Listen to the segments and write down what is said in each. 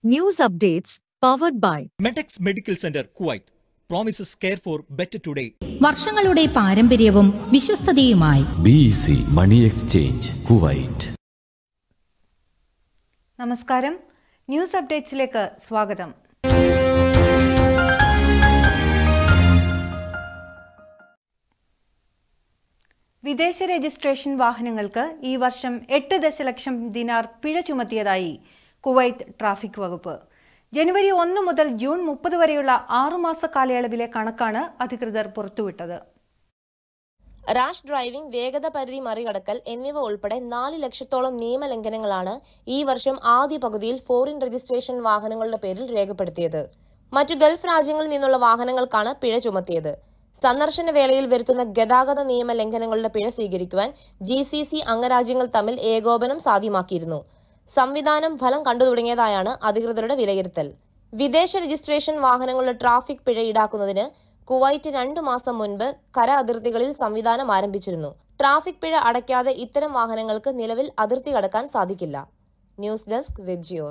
News updates powered by Medex Medical Center, Kuwait. Promises care for better today. വർഷങ്ങളുടെ പാരമ്പര്യവും വിശ്വസ്തതയുമായി BEC money exchange Kuwait നമസ്കാരം news അപ്ഡേറ്റ്സിലേക്ക് സ്വാഗതം വിദേശ രജിസ്ട്രേഷൻ വാഹനങ്ങൾക്ക് ഈ വർഷം എട്ട് ദശലക്ഷം ദിനാർ പിഴ ചുമത്തിയതായി കുവൈത്ത് ട്രാഫിക് വകുപ്പ് ജനുവരി ഒന്ന് മുതൽ ജൂൺ മുപ്പത് വരെയുള്ള ആറുമാസ കാലയളവിലെ കണക്കാണ് അധികൃതർ പുറത്തുവിട്ടത് റാഷ് ഡ്രൈവിംഗ് വേഗത പരിധി മറികടക്കൽ എന്നിവ ഉൾപ്പെടെ നാല് ലക്ഷത്തോളം നിയമലംഘനങ്ങളാണ് ഈ വർഷം ആദ്യ പകുതിയിൽ ഫോറിൻ രജിസ്ട്രേഷൻ വാഹനങ്ങളുടെ പേരിൽ രേഖപ്പെടുത്തിയത് മറ്റു ഗൾഫ് രാജ്യങ്ങളിൽ നിന്നുള്ള വാഹനങ്ങൾക്കാണ് പിഴ ചുമത്തിയത് സന്ദർശന വേളയിൽ വരുത്തുന്ന ഗതാഗത നിയമ ലംഘനങ്ങളുടെ പിഴ സ്വീകരിക്കുവാൻ ജി സി സി അംഗരാജ്യങ്ങൾ തമ്മിൽ ഏകോപനം സാധ്യമാക്കിയിരുന്നു സംവിധാനം ഫലം കണ്ടു തുടങ്ങിയതായാണ് അധികൃതരുടെ വിലയിരുത്തൽ വിദേശ രജിസ്ട്രേഷൻ വാഹനങ്ങളുടെ ട്രാഫിക് പിഴ ഈടാക്കുന്നതിന് കുവൈറ്റ് രണ്ടു മാസം മുൻപ് കര അതിർത്തികളിൽ സംവിധാനം ആരംഭിച്ചിരുന്നു ട്രാഫിക് പിഴ അടയ്ക്കാതെ ഇത്തരം വാഹനങ്ങൾക്ക് നിലവിൽ അതിർത്തി കടക്കാൻ സാധിക്കില്ല ന്യൂസ് ഡെസ്ക് വെബ്ജിയോർ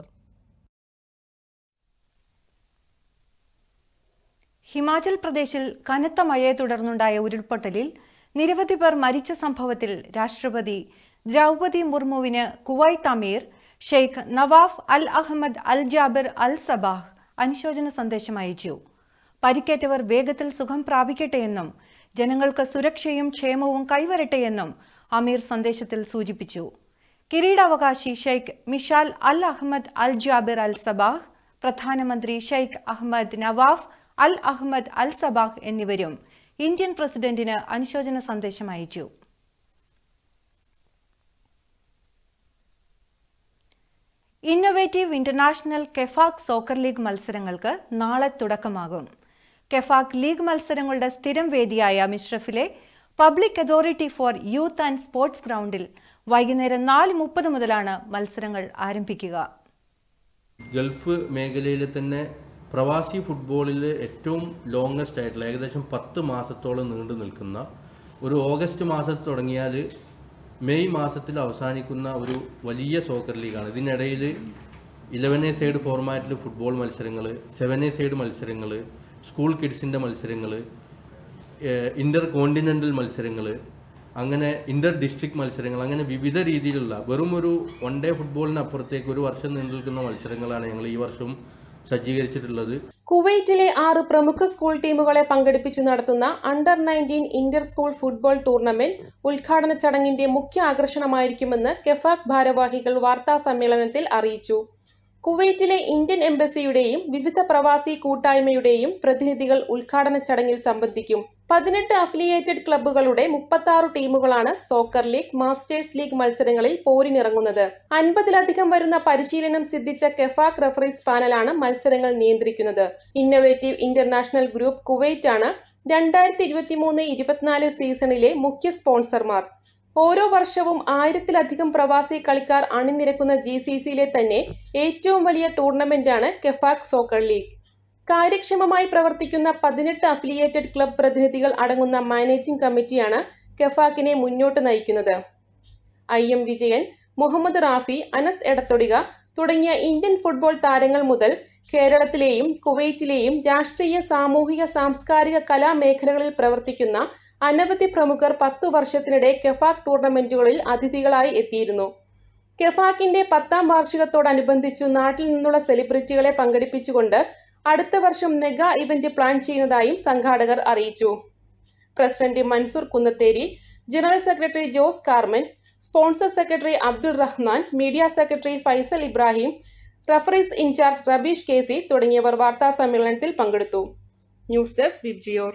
ഹിമാചൽ പ്രദേശിൽ കനത്ത മഴയെ തുടർന്നുണ്ടായ ഉരുൾപൊട്ടലിൽ നിരവധി പേർ മരിച്ച സംഭവത്തിൽ രാഷ്ട്രപതി ദ്രൗപതി മുർമുവിന് കുവൈത്ത് അമീർ Sheikh Nawaf Al Ahmad Al Jaber Al Sabah അനുശോചന സന്ദേശം അയച്ചു പരിക്കേറ്റവർ വേഗത്തിൽ സുഖം പ്രാപിക്കട്ടെയെന്നും ജനങ്ങൾക്ക് സുരക്ഷയും ക്ഷേമവും കൈവരട്ടെയെന്നും അമീർ സന്ദേശത്തിൽ സൂചിപ്പിച്ചു കിരീടാവകാശി Sheikh Mishal Al Ahmad Al Jaber Al Sabah പ്രധാനമന്ത്രി Sheikh Ahmad Nawaf Al Ahmad Al Sabah എന്നിവരും ഇന്ത്യൻ പ്രസിഡന്റിന് അനുശോചന സന്ദേശം അയച്ചു innovative international KEFAC soccer league മത്സരങ്ങൾക്ക് നാളെ തുടക്കമാകും കെഫാക് ലീഗ് മത്സരങ്ങളുടെ സ്ഥിരം വേദിയായ മിഷ്റഫിലെ public authority for youth and sports ഗ്രൗണ്ടിൽ വൈകുന്നേരം നാല് മുപ്പത് മുതലാണ് മത്സരങ്ങൾ ആരംഭിക്കുക ഗൾഫ് മേഖലയിൽ തന്നെ പ്രവാസി ഫുട്ബോളിൽ ഏറ്റവും ലോങ്ങസ്റ്റ് ആയിട്ടുള്ള ഏകദേശം പത്ത് മാസത്തോളം നീണ്ടു നിൽക്കുന്ന ഒരു ഓഗസ്റ്റ് മാസത്തിൽ തുടങ്ങിയാൽ മെയ് മാസത്തിൽ അവസാനിക്കുന്ന ഒരു വലിയ സോക്കർ ലീഗാണ് ഇതിനിടയിൽ ഇലവൻ എ സൈഡ് ഫോർമാറ്റിൽ ഫുട്ബോൾ മത്സരങ്ങൾ സെവൻ എ സൈഡ് മത്സരങ്ങൾ സ്കൂൾ കിഡ്സിൻ്റെ മത്സരങ്ങൾ ഇൻ്റർ കോണ്ടിനെൻ്റൽ മത്സരങ്ങൾ അങ്ങനെ ഇൻ്റർ ഡിസ്ട്രിക്ട് മത്സരങ്ങൾ അങ്ങനെ വിവിധ രീതിയിലുള്ള വെറും ഒരു വൺ ഡേ ഫുട്ബോളിന് അപ്പുറത്തേക്ക് ഒരു വർഷം നീണ്ടു നിൽക്കുന്ന മത്സരങ്ങളാണ് ഞങ്ങൾ ഈ വർഷം സജ്ജീകരിച്ചിട്ടുള്ളത് കുവൈറ്റിലെ ആറ് പ്രമുഖ സ്കൂൾ ടീമുകളെ പങ്കെടുപ്പിച്ചു നടത്തുന്ന under nineteen inter school football tournament ഉദ്ഘാടന ചടങ്ങിന്റെ മുഖ്യ ആകർഷണമായിരിക്കുമെന്ന് കെഫാക് ഭാരവാഹികൾ വാർത്താ സമ്മേളനത്തിൽ അറിയിച്ചു കുവൈറ്റിലെ ഇന്ത്യൻ എംബസിയുടെയും വിവിധ പ്രവാസി കൂട്ടായ്മയുടെയും പ്രതിനിധികൾ ഉദ്ഘാടന ചടങ്ങിൽ സംബന്ധിക്കും പതിനെട്ട് അഫിലിയേറ്റഡ് ക്ലബ്ബുകളുടെ മുപ്പത്തി ആറ് ടീമുകളാണ് സോക്കർ ലീഗ് മാസ്റ്റേഴ്സ് ലീഗ് മത്സരങ്ങളിൽ പോരിനിറങ്ങുന്നത് അൻപതിലധികം വരുന്ന പരിശീലനം സിദ്ധിച്ച കെഫാക് റഫറീസ് പാനലാണ് മത്സരങ്ങൾ നിയന്ത്രിക്കുന്നത് ഇന്നൊവേറ്റീവ് ഇന്റർനാഷണൽ ഗ്രൂപ്പ് കുവൈറ്റ് ആണ് രണ്ടായിരത്തി ഇരുപത്തിമൂന്ന് ഇരുപത്തിനാല് സീസണിലെ മുഖ്യ സ്പോൺസർമാർ ഓരോ വർഷവും ആയിരത്തിലധികം പ്രവാസി കളിക്കാർ അണിനിരക്കുന്ന ജി സി സിയിലെ തന്നെ ഏറ്റവും വലിയ ടൂർണമെന്റാണ് കെഫാക് സോക്കർ ലീഗ് കാര്യക്ഷമമായി പ്രവർത്തിക്കുന്ന പതിനെട്ട് അഫിലിയേറ്റഡ് ക്ലബ് പ്രതിനിധികൾ അടങ്ങുന്ന മാനേജിംഗ് കമ്മിറ്റിയാണ് കെഫാക്കിനെ മുന്നോട്ട് നയിക്കുന്നത് ഐ എം വിജയൻ മുഹമ്മദ് റാഫി അനസ് എടത്തൊടിക തുടങ്ങിയ ഇന്ത്യൻ ഫുട്ബോൾ താരങ്ങൾ മുതൽ കേരളത്തിലെയും കുവൈറ്റിലെയും രാഷ്ട്രീയ സാമൂഹിക സാംസ്കാരിക കലാമേഖലകളിൽ പ്രവർത്തിക്കുന്ന അനവധി പ്രമുഖർ പത്തു വർഷത്തിനിടെ കെഫാക് ടൂർണമെന്റുകളിൽ അതിഥികളായി എത്തിയിരുന്നു കെഫാക്കിന്റെ പത്താം വാർഷികത്തോടനുബന്ധിച്ചു നാട്ടിൽ നിന്നുള്ള സെലിബ്രിറ്റികളെ പങ്കെടുപ്പിച്ചുകൊണ്ട് അടുത്ത വർഷം മെഗാ ഇവന്റ് പ്ലാൻ ചെയ്യുന്നതായും സംഘാടകർ അറിയിച്ചു president Mansoor Kunnatheri general secretary Jose Karman sponsor secretary Abdul Rahman media secretary Faisal Ibrahim referees in charge Rabeesh K C തുടങ്ങിയവർ വാർത്താ സമ്മേളനത്തിൽ പങ്കെടുത്തു news desk Vibgyor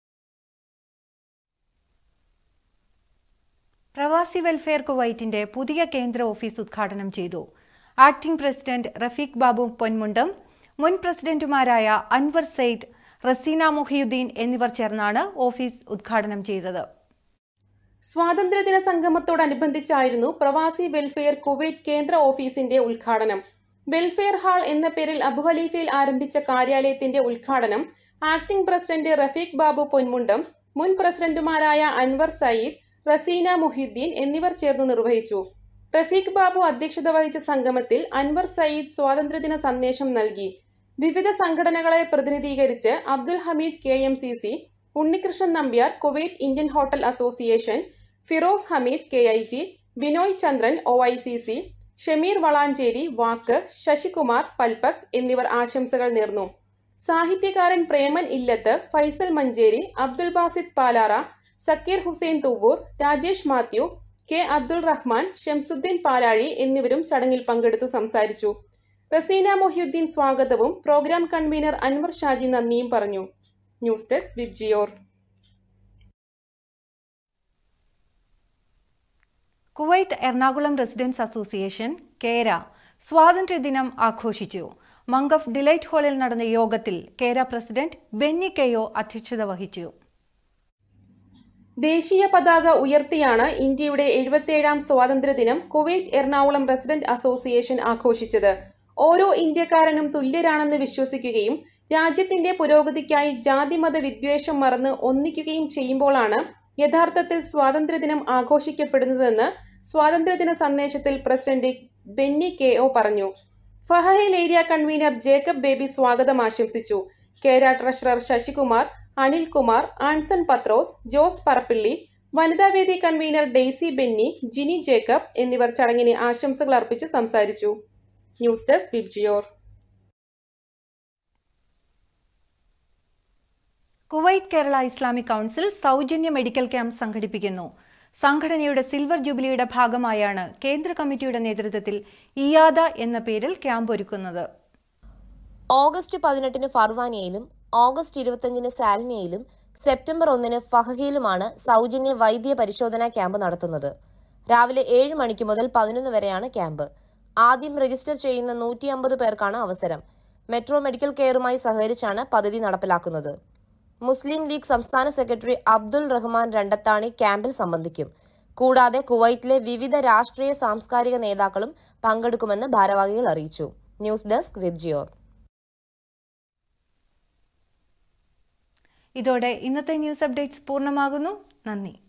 Pravasi welfare കുവൈറ്റിന്റെ പുതിയ കേന്ദ്ര ഓഫീസ് ഉദ്ഘാടനം ചെയ്തു ആക്ടിംഗ് പ്രസിഡന്റ് റഫീഖ് ബാബു പൊന്മുണ്ടം മുൻ പ്രസിഡന്റുമാരായ അൻവർ സെയ്ദ് റസീന മുഹിയുദ്ദീൻ എന്നിവർ ചേർന്നാണ് ഓഫീസ് ഉദ്ഘാടനം ചെയ്തത് സ്വാതന്ത്ര്യദിന സംഗമത്തോടനുബന്ധിച്ചായിരുന്നു പ്രവാസി വെൽഫെയർ കുവൈറ്റ് കേന്ദ്ര ഓഫീസിന്റെ ഉദ്ഘാടനം വെൽഫെയർ ഹാൾ എന്ന പേരിൽ അബുഹലീഫയിൽ ആരംഭിച്ച കാര്യാലയത്തിന്റെ ഉദ്ഘാടനം ആക്ടിംഗ് പ്രസിഡന്റ് റഫീഖ് ബാബു പൊന്മുണ്ടം മുൻ പ്രസിഡന്റുമാരായ അൻവർ സയ്യിദ് റസീന മുഹിദ്ദീൻ എന്നിവർ ചേർന്ന് നിർവഹിച്ചു റഫീഖ് ബാബു അധ്യക്ഷത വഹിച്ച സംഗമത്തിൽ അൻവർ സയ്യിദ് സ്വാതന്ത്ര്യദിന സന്ദേശം നൽകി വിവിധ സംഘടനകളെ പ്രതിനിധീകരിച്ച് Abdul Hameed K M C C Unnikrishnan Nambiar Kuwait Indian hotel association Firoz Hameed K I G Binoy Chandran O I C C Shameer Valanchery വാക്ക് ശശികുമാർ പൽപക് എന്നിവർ ആശംസകൾ നേർന്നു സാഹിത്യകാരൻ പ്രേമൻ ഇല്ലത്ത് ഫൈസൽ മഞ്ചേരി അബ്ദുൽ ബാസിദ് പാലാറ സക്കീർ ഹുസൈൻ തൂവൂർ രാജേഷ് മാത്യു കെ അബ്ദുൾ റഹ്മാൻ ഷംസുദ്ദീൻ പാലാഴി എന്നിവരും ചടങ്ങിൽ പങ്കെടുത്തു സംസാരിച്ചു റസീന മൊഹ്യുദ്ദീൻ സ്വാഗതവും പ്രോഗ്രാം കൺവീനർ അൻവർ ഷാജി നന്ദിയും പറഞ്ഞു news desk Vibgyor Kuwait Ernakulam residents association Kera സ്വാതന്ത്ര്യദിനം ആഘോഷിച്ചു മങ്കഫ് ഡിലൈറ്റ് ഹാളിൽ നടന്ന യോഗത്തിൽ കേര പ്രസിഡന്റ് ബെന്നി കെയോ അധ്യക്ഷത വഹിച്ചു ദേശീയ പതാക ഉയർത്തിയാണ് ഇന്ത്യയുടെ എഴുപത്തിയേഴാം സ്വാതന്ത്ര്യദിനം കുവൈറ്റ് എറണാകുളം റെസിഡന്റ് അസോസിയേഷൻ ആഘോഷിച്ചത് ഓരോ ഇന്ത്യക്കാരനും തുല്യരാണെന്ന് വിശ്വസിക്കുകയും രാജ്യത്തിന്റെ പുരോഗതിക്കായി ജാതിമത വിദ്വേഷം മറന്ന് ഒന്നിക്കുകയും ചെയ്യുമ്പോഴാണ് യഥാർത്ഥത്തിൽ സ്വാതന്ത്ര്യദിനം ആഘോഷിക്കപ്പെടുന്നതെന്ന് സ്വാതന്ത്ര്യദിന സന്ദേശത്തിൽ പ്രസിഡന്റ് ബെന്നി കെ ഒ പറഞ്ഞു Fahaheel area convener Jacob Baby സ്വാഗതം ആശംസിച്ചു കേര ട്രഷറർ ശശികുമാർ അനിൽകുമാർ ആൻസൺ പത്രോസ് ജോസ് പറപ്പിള്ളി വനിതാവേദി കൺവീനർ ഡെയ്സി ബെന്നി ജിനി ജേക്കബ് എന്നിവർ ചടങ്ങിന് ആശംസകൾ അർപ്പിച്ച് സംസാരിച്ചു news desk Vibgyor Kuwait Kerala Islamic council സൗജന്യ മെഡിക്കൽ ക്യാമ്പ് സംഘടിപ്പിക്കുന്നു സംഘടനയുടെ സിൽവർ ജൂബിലിയുടെ ഭാഗമായാണ് കേന്ദ്ര കമ്മിറ്റിയുടെ നേതൃത്വത്തിൽ ഇയാദ എന്ന പേരിൽ ക്യാമ്പ് ഒരുക്കുന്നത് ഓഗസ്റ്റ് പതിനെട്ടിന് ഫർവാനിയയിലും ഓഗസ്റ്റ് ഇരുപത്തിയഞ്ചിന് സാൽമിയയിലും സെപ്റ്റംബർ ഒന്നിന് ഫഹഹിയിലുമാണ് സൗജന്യ വൈദ്യ പരിശോധനാ ക്യാമ്പ് നടത്തുന്നത് രാവിലെ ഏഴ് മണിക്ക് മുതൽ പതിനൊന്ന് വരെയാണ് ക്യാമ്പ് ആദ്യം രജിസ്റ്റർ ചെയ്യുന്ന നൂറ്റി അമ്പത് പേർക്കാണ് അവസരം മെട്രോ മെഡിക്കൽ കെയറുമായി സഹകരിച്ചാണ് പദ്ധതി നടപ്പിലാക്കുന്നത് മുസ്ലിം ലീഗ് സംസ്ഥാന സെക്രട്ടറി അബ്ദുൾ റഹ്മാൻ രണ്ടത്താണി ക്യാമ്പിൽ സംബന്ധിക്കും കൂടാതെ കുവൈറ്റിലെ വിവിധ രാഷ്ട്രീയ സാംസ്കാരിക നേതാക്കളും പങ്കെടുക്കുമെന്ന് ഭാരവാഹികൾ അറിയിച്ചു ന്യൂസ് ഡെസ്ക് വെബ്ജിയോർ ഇതോടെ ഇന്നത്തെ ന്യൂസ് അപ്ഡേറ്റ്സ് പൂർണ്ണമാകുന്നു നന്ദി